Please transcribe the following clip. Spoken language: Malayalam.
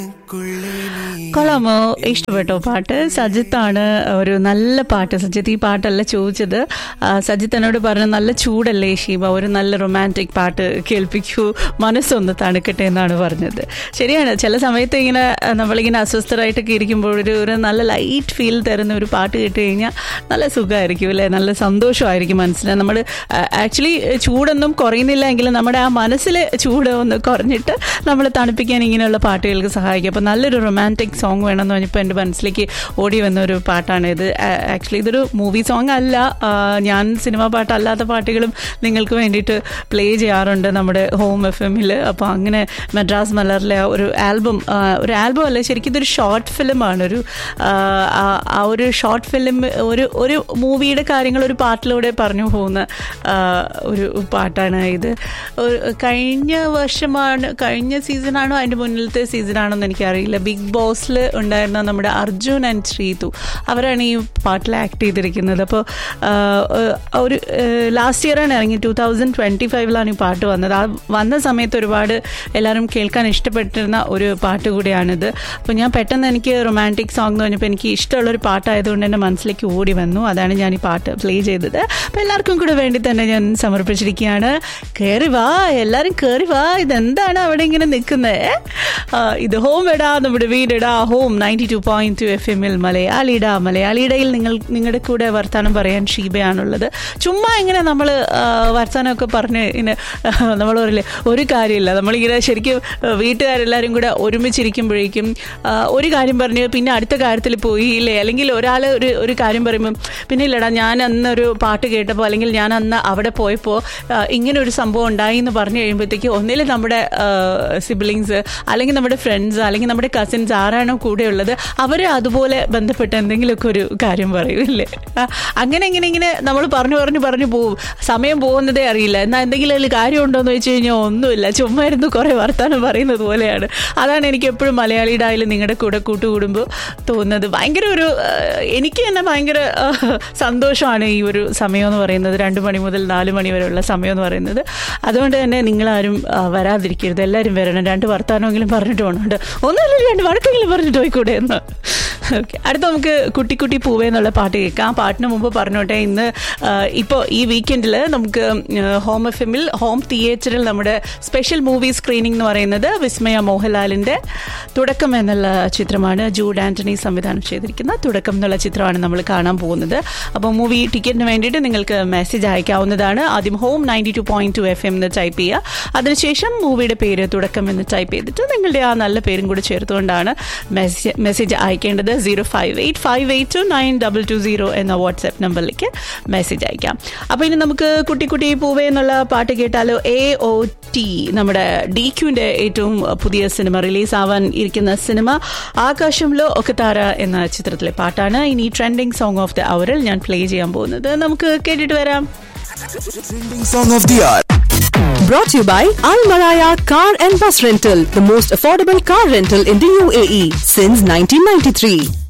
കൊള്ളാമോ ഇഷ്ടപ്പെട്ടോ പാട്ട് സജിത്താണ് ഒരു നല്ല പാട്ട് സജിത്ത് ഈ പാട്ടല്ല ചോദിച്ചത് ആ, സജിത്ത് എന്നോട് പറഞ്ഞു നല്ല ചൂടല്ലേ ഷീബ ഒരു നല്ല റൊമാൻറ്റിക് പാട്ട് കേൾപ്പിക്കൂ മനസ്സൊന്ന് തണുക്കട്ടെ എന്നാണ് പറഞ്ഞത് ശരിയാണ് ചില സമയത്ത് ഇങ്ങനെ ആ, നമ്മളിങ്ങനെ അസ്വസ്ഥരായിട്ടൊക്കെ ഇരിക്കുമ്പോൾ ഒരു ഒരു നല്ല ലൈറ്റ് ഫീൽ തരുന്ന ഒരു പാട്ട് കേട്ട് കഴിഞ്ഞാൽ നല്ല സുഖമായിരിക്കും അല്ലേ നല്ല സന്തോഷമായിരിക്കും മനസ്സിൽ നമ്മൾ ആക്ച്വലി ചൂടൊന്നും കുറയുന്നില്ല എങ്കിലും നമ്മുടെ ആ മനസ്സിലെ ചൂട് ഒന്ന് കുറഞ്ഞിട്ട് നമ്മൾ തണുപ്പിക്കാൻ ഇങ്ങനെയുള്ള പാട്ടുകൾക്ക് സഹായിക്കും അപ്പോൾ നല്ലൊരു റൊമാൻറ്റിക് സോങ് വേണമെന്ന് പറഞ്ഞപ്പോൾ എൻ്റെ മനസ്സിലേക്ക് ഓടി വന്ന ഒരു പാട്ടാണ് ഇത് ആക്ച്വലി ഇതൊരു മൂവി സോങ് അല്ല ആ, ഞാൻ സിനിമ പാട്ടല്ലാത്ത പാട്ടുകളും നിങ്ങൾക്ക് വേണ്ടിയിട്ട് പ്ലേ ചെയ്യാറുണ്ട് നമ്മുടെ ഹോം എഫ് എമ്മിൽ അപ്പോൾ അങ്ങനെ മദ്രാസ് മലറിലെ ആ ഒരു ആൽബം ഒരു ആൽബം അല്ല ശരിക്കും ഇതൊരു ഷോർട്ട് ഫിലിമാണ് ഒരു ആ, ആ- ആ ഒരു ഷോർട്ട് ഫിലിം ഒരു ഒരു മൂവിയുടെ കാര്യങ്ങൾ ഒരു പാട്ടിലൂടെ പറഞ്ഞു പോകുന്ന ആ, ഒരു പാട്ടാണ് ഇത് ഒരു കഴിഞ്ഞ വർഷമാണ് കഴിഞ്ഞ സീസണാണോ അതിൻ്റെ മുന്നിലത്തെ സീസണാണോ എന്ന് എനിക്കറിയില്ല ബിഗ് ബോസിൽ ഉണ്ടായിരുന്ന നമ്മുടെ അർജുൻ ആൻഡ് ശ്രീതു അവരാണ് ഈ പാട്ടിൽ ആക്ട് ചെയ്തിരിക്കുന്നത് അപ്പോൾ ഒരു ലാസ്റ്റ് ഇയറാണ് ഇറങ്ങി ടൂ തൗസൻഡ് ട്വൻറ്റി ഫൈവിലാണ് ഈ പാട്ട് വന്നത് ആ വന്ന സമയത്ത് ഒരുപാട് എല്ലാവരും കേൾക്കാൻ ഇഷ്ടപ്പെട്ടിരുന്ന ഒരു പാട്ട് കൂടിയാണിത് അപ്പോൾ ഞാൻ പെട്ടെന്ന് എനിക്ക് റൊമാൻറ്റിക് സോങ് എന്ന് പറഞ്ഞപ്പോൾ എനിക്ക് ഇഷ്ടമുള്ളൊരു പാട്ടായതുകൊണ്ട് എൻ്റെ മനസ്സിലേക്ക് ഓടി വന്നു അതാണ് ഞാൻ ഈ പാട്ട് പ്ലേ ചെയ്തത് അപ്പോൾ എല്ലാവർക്കും കൂടെ വേണ്ടി തന്നെ ഞാൻ സമർപ്പിച്ചിരിക്കുകയാണ് കയറി വാ എല്ലാവരും കയറി വാ ഇതെന്താണ് അവിടെ ഇങ്ങനെ നിൽക്കുന്നത് ഇത് ഹോം എടാ നമ്മുടെ വീടെടാ home ninety two point two F എമ്മിൽ മലയാളിടാ മലയാളിടയിൽ നിങ്ങൾ നിങ്ങളുടെ കൂടെ വർത്തമാനം പറയാൻ ഷീബയാണുള്ളത് ചുമ്മാ ഇങ്ങനെ നമ്മൾ വർത്തമാനമൊക്കെ പറഞ്ഞ് ഇങ്ങനെ നമ്മൾ പറയില്ലേ ഒരു കാര്യമില്ല നമ്മളിങ്ങനെ ശരിക്കും ആ, വീട്ടുകാരെല്ലാവരും കൂടെ ഒരുമിച്ചിരിക്കുമ്പോഴേക്കും ആ, ഒരു കാര്യം പറഞ്ഞ് പിന്നെ അടുത്ത കാര്യത്തിൽ പോയി ഇല്ലേ അല്ലെങ്കിൽ ഒരാൾ ഒരു ഒരു കാര്യം പറയുമ്പം പിന്നെ ഇല്ലടാ ഞാൻ അന്നൊരു പാട്ട് കേട്ടപ്പോൾ അല്ലെങ്കിൽ ഞാൻ അന്ന് അവിടെ പോയപ്പോൾ ആ, ഇങ്ങനെ ഒരു സംഭവം ഉണ്ടായി എന്ന് പറഞ്ഞു കഴിയുമ്പോഴത്തേക്ക് ഒന്നിലും നമ്മുടെ സിബ്ലിങ്സ് അല്ലെങ്കിൽ നമ്മുടെ ഫ്രണ്ട്സ് അല്ലെങ്കിൽ നമ്മുടെ കസിൻസ് ആരാണോ കൂടെ ഉള്ളത് അവർ അതുപോലെ ബന്ധപ്പെട്ട എന്തെങ്കിലുമൊക്കെ ഒരു കാര്യം പറയൂല്ലേ ആ, അങ്ങനെ ഇങ്ങനെ ഇങ്ങനെ നമ്മൾ പറഞ്ഞു പറഞ്ഞു പറഞ്ഞു പോവും സമയം പോകുന്നതേ അറിയില്ല എന്നാൽ എന്തെങ്കിലും അതിൽ കാര്യമുണ്ടോ എന്ന് വെച്ച് കഴിഞ്ഞാൽ ഒന്നുമില്ല ചുമ്മാ ഇരുന്ന് കുറേ വർത്തമാനം പറയുന്നത് പോലെയാണ് അതാണ് എനിക്ക് എപ്പോഴും മലയാളിയുടെ ആയാലും നിങ്ങളുടെ കൂടെ കൂട്ടുകൂടുമ്പോൾ തോന്നുന്നത് ഭയങ്കര ഒരു ആ, എനിക്ക് തന്നെ ഭയങ്കര ആ, സന്തോഷമാണ് ഈ ഒരു സമയം എന്ന് പറയുന്നത് രണ്ട് മണി മുതൽ നാല് മണി വരെയുള്ള സമയം എന്ന് പറയുന്നത് അതുകൊണ്ട് തന്നെ നിങ്ങളാരും ആ, വരാതിരിക്കരുത് എല്ലാവരും വരണം രണ്ട് വർത്തമാനമെങ്കിലും പറഞ്ഞിട്ട് പോകണുണ്ട് ഒന്നുമില്ല രണ്ട് വഴക്കെങ്കിലും പറഞ്ഞിട്ട് പോയിക്കൂടെ എന്ന് ഓക്കെ അടുത്ത നമുക്ക് കുട്ടി കുട്ടി പൂവേ എന്നുള്ള പാട്ട് കേൾക്കാം ആ പാട്ടിന് മുമ്പ് പറഞ്ഞോട്ടെ ഇന്ന് ഇപ്പോൾ ഈ വീക്കെൻഡിൽ നമുക്ക് ഹോം എഫ് എമ്മിൽ ഹോം തിയേറ്ററിൽ നമ്മുടെ സ്പെഷ്യൽ മൂവി സ്ക്രീനിംഗ് എന്ന് പറയുന്നത് വിസ്മയ മോഹൻലാലിൻ്റെ തുടക്കം എന്നുള്ള ചിത്രമാണ് ജൂഡ് ആന്റണി സംവിധാനം ചെയ്തിരിക്കുന്ന തുടക്കം എന്നുള്ള ചിത്രമാണ് നമ്മൾ കാണാൻ പോകുന്നത് അപ്പോൾ മൂവി ടിക്കറ്റിന് വേണ്ടിയിട്ട് നിങ്ങൾക്ക് മെസ്സേജ് അയക്കാവുന്നതാണ് ആദ്യം home ninety two point two F M എന്ന് ടൈപ്പ് ചെയ്യുക അതിനുശേഷം മൂവിയുടെ പേര് തുടക്കം എന്ന് ടൈപ്പ് ചെയ്തിട്ട് നിങ്ങളുടെ ആ നല്ല പേരും കൂടി ചേർത്തുകൊണ്ടാണ് മെസ്സേജ് മെസ്സേജ് അയക്കേണ്ടത് zero five eight five eight two nine double two zero എന്ന വാട്സാപ്പ് നമ്പറിലേക്ക് മെസ്സേജ് അയക്കാം അപ്പോൾ ഇനി നമുക്ക് കുട്ടി കുട്ടി പൂവേ എന്നുള്ള പാട്ട് കേട്ടാലോ എ ഒ ടി നമ്മുടെ ഡി ക്യൂവിൻ്റെ ഏറ്റവും പുതിയ സിനിമ റിലീസ് ആവാൻ ഇരിക്കുന്ന സിനിമ ആകാശംലോ ഒക്കത്താര എന്ന ചിത്രത്തിലെ പാട്ടാണ് ഇനി ട്രെൻഡിങ് സോങ് ഓഫ് ദ അവറിൽ ഞാൻ പ്ലേ ചെയ്യാൻ പോകുന്നത് നമുക്ക് കേട്ടിട്ട് വരാം Trending song of the hour. Brought to you by Al Maraya Car and Bus Rental, the most affordable car rental in the UAE since 1993.